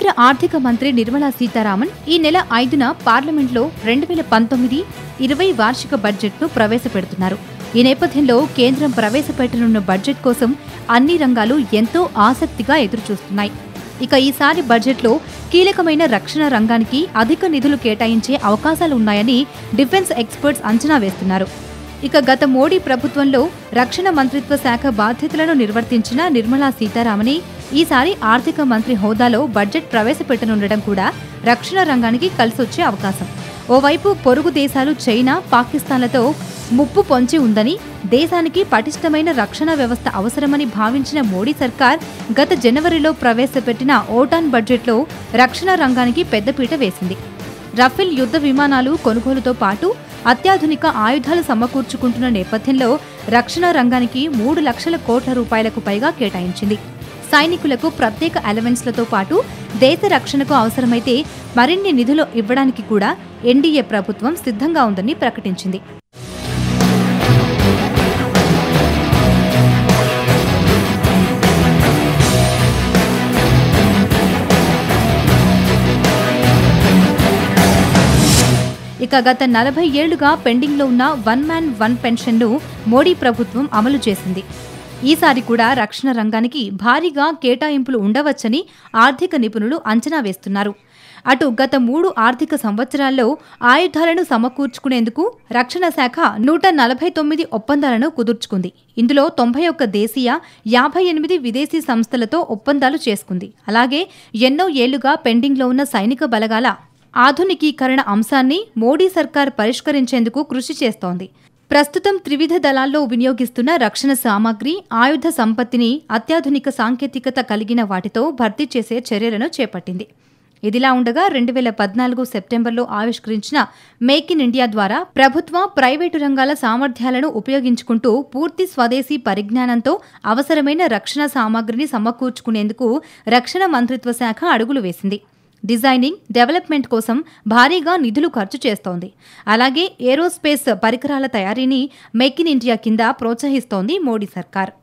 కేంద్ర ఆర్థిక మంత్రి నిర్మలా సీతారామన్ ఈ నెల ఐదున పార్లమెంట్లో రెండు వేల పంతొమ్మిది ఇరవై వార్షిక బడ్జెట్ను ప్రవేశపెడుతున్నారు ఈ నేపథ్యంలో కేంద్రం ప్రవేశపెట్టనున్న బడ్జెట్ కోసం అన్ని రంగాలు ఎంతో ఆసక్తిగా ఎదురుచూస్తున్నాయి ఇక ఈసారి బడ్జెట్లో కీలకమైన రక్షణ రంగానికి అధిక నిధులు కేటాయించే అవకాశాలు ఉన్నాయని డిఫెన్స్ ఎక్స్పర్ట్స్ అంచనా వేస్తున్నారు ఇక గత మోడీ ప్రభుత్వంలో రక్షణ మంత్రిత్వ శాఖ బాధ్యతలను నిర్వర్తించిన నిర్మలా సీతారామని ఈసారి ఆర్థిక మంత్రి హోదాలో బడ్జెట్ ప్రవేశపెట్టనుండటం కూడా రక్షణ రంగానికి కలిసొచ్చే అవకాశం ఓవైపు పొరుగు దేశాలు చైనా పాకిస్తాన్లతో ముప్పు పొంచి ఉందని దేశానికి పటిష్టమైన రక్షణ వ్యవస్థ అవసరమని భావించిన మోడీ సర్కార్ గత జనవరిలో ప్రవేశపెట్టిన ఓటాన్ బడ్జెట్లో రక్షణ రంగానికి పెద్దపీట వేసింది రఫేల్ యుద్ధ విమానాలు కొనుగోలుతో పాటు అత్యాధునిక ఆయుధాలు సమకూర్చుకుంటున్న నేపథ్యంలో రక్షణ రంగానికి మూడు లక్షల కోట్ల రూపాయలకు పైగా కేటాయించింది సైనికులకు ప్రత్యేక అలవెన్స్లతో పాటు దేశ రక్షణకు అవసరమైతే మరిన్ని నిధులు ఇవ్వడానికి కూడా ఎన్డీఏ ప్రభుత్వం సిద్ధంగా ఉందని ప్రకటించింది ఇక గత నలభై ఏళ్లుగా పెండింగ్లో ఉన్న వన్ మ్యాన్ వన్ పెన్షన్ను మోడీ ప్రభుత్వం అమలు చేసింది ఈసారి కూడా రక్షణ రంగానికి భారీగా కేటాయింపులు ఉండవచ్చని ఆర్థిక నిపుణులు అంచనా వేస్తున్నారు అటు గత మూడు ఆర్థిక సంవత్సరాల్లో ఆయుధాలను సమకూర్చుకునేందుకు రక్షణ శాఖ నూట నలభై తొమ్మిది ఒప్పందాలను కుదుర్చుకుంది ఇందులో తొంభై ఒక్క దేశీయ యాభై ఎనిమిది విదేశీ సంస్థలతో ఒప్పందాలు చేసుకుంది అలాగే ఎన్నో ఏళ్లుగా పెండింగ్లో ఉన్న సైనిక బలగాల ఆధునికీకరణ అంశాన్ని మోడీ సర్కార్ పరిష్కరించేందుకు కృషి చేస్తోంది ప్రస్తుతం త్రివిధ దళాల్లో వినియోగిస్తున్న రక్షణ సామాగ్రి ఆయుధ సంపత్తిని అత్యాధునిక సాంకేతికత కలిగిన వాటితో భర్తీ చేసే చర్యలను చేపట్టింది ఇదిలా ఉండగా రెండు వేల పద్నాలుగు సెప్టెంబర్లో ఆవిష్కరించిన మేక్ ఇన్ ఇండియా ద్వారా ప్రభుత్వ ప్రైవేటు రంగాల సామర్థ్యాలను ఉపయోగించుకుంటూ పూర్తి స్వదేశీ పరిజ్ఞానంతో అవసరమైన రక్షణ సామాగ్రిని సమకూర్చుకునేందుకు రక్షణ మంత్రిత్వ శాఖ అడుగులు వేసింది డిజైనింగ్ డెవలప్మెంట్ కోసం భారీగా నిధులు ఖర్చు చేస్తోంది అలాగే ఏరోస్పేస్ పరికరాల తయారీని మేక్ ఇన్ ఇండియా కింద ప్రోత్సహిస్తోంది మోడీ సర్కార్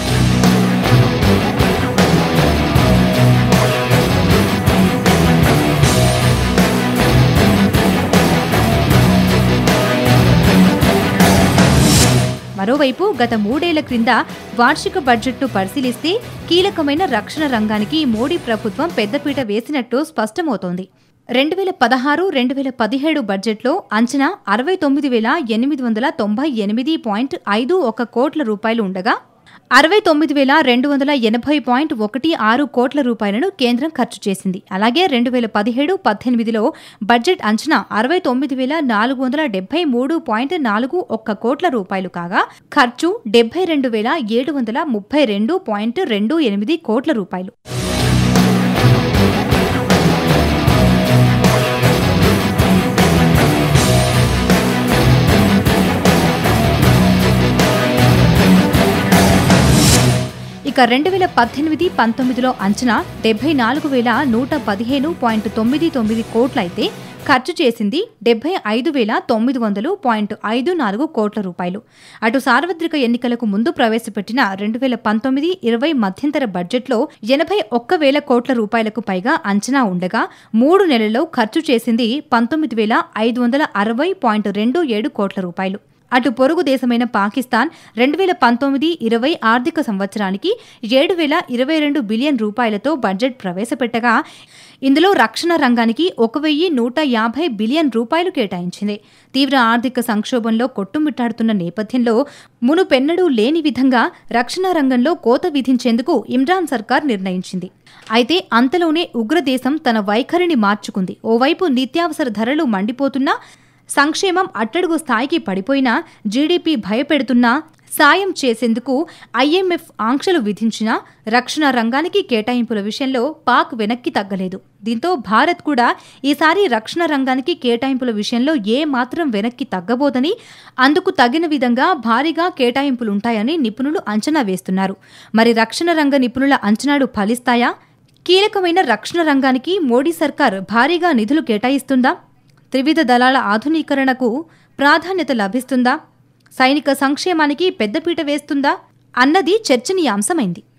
మరోవైపు గత మూడేళ్ల క్రింద వార్షిక బడ్జెట్ను పరిశీలిస్తే కీలకమైన రక్షణ రంగానికి మోడీ ప్రభుత్వం పెద్దపీట వేసినట్టు స్పష్టమవుతోంది రెండు వేల పదహారు రెండు వేల పదిహేడు బడ్జెట్లో అంచనా అరవై తొమ్మిది వేల ఎనిమిది వందల తొంభై ఎనిమిది పాయింట్ ఐదు ఒక కోట్ల రూపాయలు ఉండగా అరవై తొమ్మిది వేల రెండు వందల ఎనభై పాయింట్ ఒకటి ఆరు కోట్ల రూపాయలను కేంద్రం ఖర్చు చేసింది అలాగే రెండు వేల పదిహేడు పద్దెనిమిదిలో బడ్జెట్ అంచనా అరవై తొమ్మిది వేల నాలుగు వందల డెబ్బై మూడు పాయింట్ నాలుగు ఒక్క కోట్ల రూపాయలు కాగా ఖర్చు డెబ్బై రెండు వేల ఏడు వందల ముప్పై రెండు పాయింట్ రెండు ఎనిమిది కోట్ల రూపాయలు ఇక రెండు వేల పద్దెనిమిది పంతొమ్మిదిలో అంచనా డెబ్బై నాలుగు వేల నూట పదిహేను పాయింట్ తొమ్మిది తొమ్మిది కోట్లయితే ఖర్చు చేసింది డెబ్బై ఐదు వేల తొమ్మిది వందలు పాయింట్ ఐదు నాలుగు కోట్ల రూపాయలు అటు సార్వత్రిక ఎన్నికలకు ముందు ప్రవేశపెట్టిన రెండు వేల పంతొమ్మిది ఇరవై మధ్యంతర బడ్జెట్లో ఎనభై ఒక్క వేల కోట్ల రూపాయలకు పైగా అంచనా ఉండగా మూడు నెలల్లో ఖర్చు చేసింది పంతొమ్మిది వేల ఐదు వందల అరవై పాయింట్ రెండు ఏడు కోట్ల రూపాయలు అటు పొరుగు దేశమైన పాకిస్తాన్ రెండు వేల పంతొమ్మిది ఇరవై ఆర్థిక సంవత్సరానికి ఏడు వేల ఇరవై రెండు బిలియన్ రూపాయలతో బడ్జెట్ ప్రవేశపెట్టగా ఇందులో రక్షణ రంగానికి ఒక వెయ్యి నూట యాభై బిలియన్ రూపాయలు కేటాయించింది తీవ్ర ఆర్థిక సంక్షోభంలో కొట్టుమిట్టాడుతున్న నేపథ్యంలో మునుపెన్నడూ లేని విధంగా రక్షణ రంగంలో కోత విధించేందుకు ఇమ్రాన్ సర్కార్ నిర్ణయించింది అయితే అంతలోనే ఉగ్రదేశం తన వైఖరిని మార్చుకుంది ఓవైపు నిత్యావసర ధరలు మండిపోతున్నా సంక్షేమం అట్టడుగు స్థాయికి పడిపోయినా జీడీపీ భయపెడుతున్నా సాయం చేసేందుకు ఐఎంఎఫ్ ఆంక్షలు విధించినా రక్షణ రంగానికి కేటాయింపుల విషయంలో పాక్ వెనక్కి తగ్గలేదు దీంతో భారత్ కూడా ఈసారి రక్షణ రంగానికి కేటాయింపుల విషయంలో ఏ మాత్రం వెనక్కి తగ్గబోదని అందుకు తగిన విధంగా భారీగా కేటాయింపులుంటాయని నిపుణులు అంచనా వేస్తున్నారు మరి రక్షణ రంగ నిపుణుల అంచనాలు ఫలిస్తాయా కీలకమైన రక్షణ రంగానికి మోడీ సర్కార్ భారీగా నిధులు కేటాయిస్తుందా త్రివిధ దళాల ఆధునీకరణకు ప్రాధాన్యత లభిస్తుందా సైనిక సంక్షేమానికి పెద్దపీట వేస్తుందా అన్నది చర్చనీయాంశమైంది